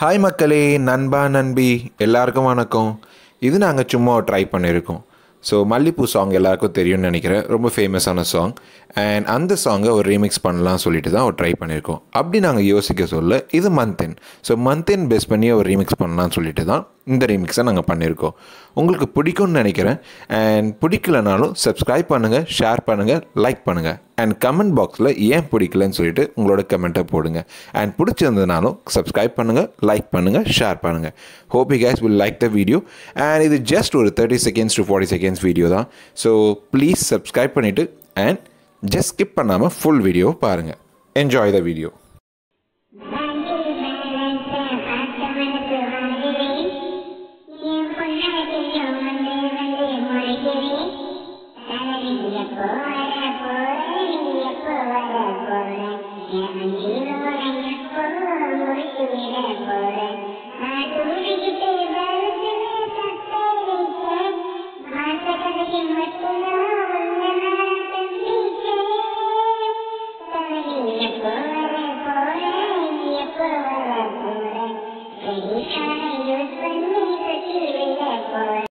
Hi மக்களே நண்பா நண்பி எல்லாருக்கும் வணக்கம் இது நாங்கள் சும்மா ட்ரை பண்ணியிருக்கோம் ஸோ மல்லிப்பூ சாங் எல்லாருக்கும் தெரியும்னு நினைக்கிறேன் ரொம்ப ஃபேமஸான சாங் அண்ட் அந்த சாங்கை ஒரு ரீமிக்ஸ் பண்ணலாம் சொல்லிட்டு தான் ஒரு ட்ரை பண்ணியிருக்கோம் அப்படி நாங்கள் யோசிக்க சொல்ல இது மந்த் ஸோ மந்த் பேஸ் பண்ணி ஒரு ரீமிக்ஸ் பண்ணலாம்னு சொல்லிட்டு தான் இந்த ரீமிக்ஸை நாங்கள் பண்ணியிருக்கோம் உங்களுக்கு பிடிக்கும்னு நினைக்கிறேன் அண்ட் பிடிக்கலனாலும் சப்ஸ்கிரைப் பண்ணுங்கள் ஷேர் பண்ணுங்கள் லைக் பண்ணுங்கள் அண்ட் கமெண்ட் பாக்ஸில் ஏன் பிடிக்கலன்னு சொல்லிட்டு உங்களோட கமெண்ட்டை போடுங்க அண்ட் பிடிச்சிருந்ததுனாலும் சப்ஸ்கிரைப் பண்ணுங்கள் லைக் பண்ணுங்கள் ஷேர் பண்ணுங்கள் hope you guys will like the video and இது ஜஸ்ட் ஒரு thirty seconds to forty seconds video தான் ஸோ ப்ளீஸ் சப்ஸ்கிரைப் பண்ணிவிட்டு அண்ட் ஜஸ்ட் ஸ்கிப் பண்ணாமல் ஃபுல் வீடியோ பாருங்கள் enjoy the video Thank you.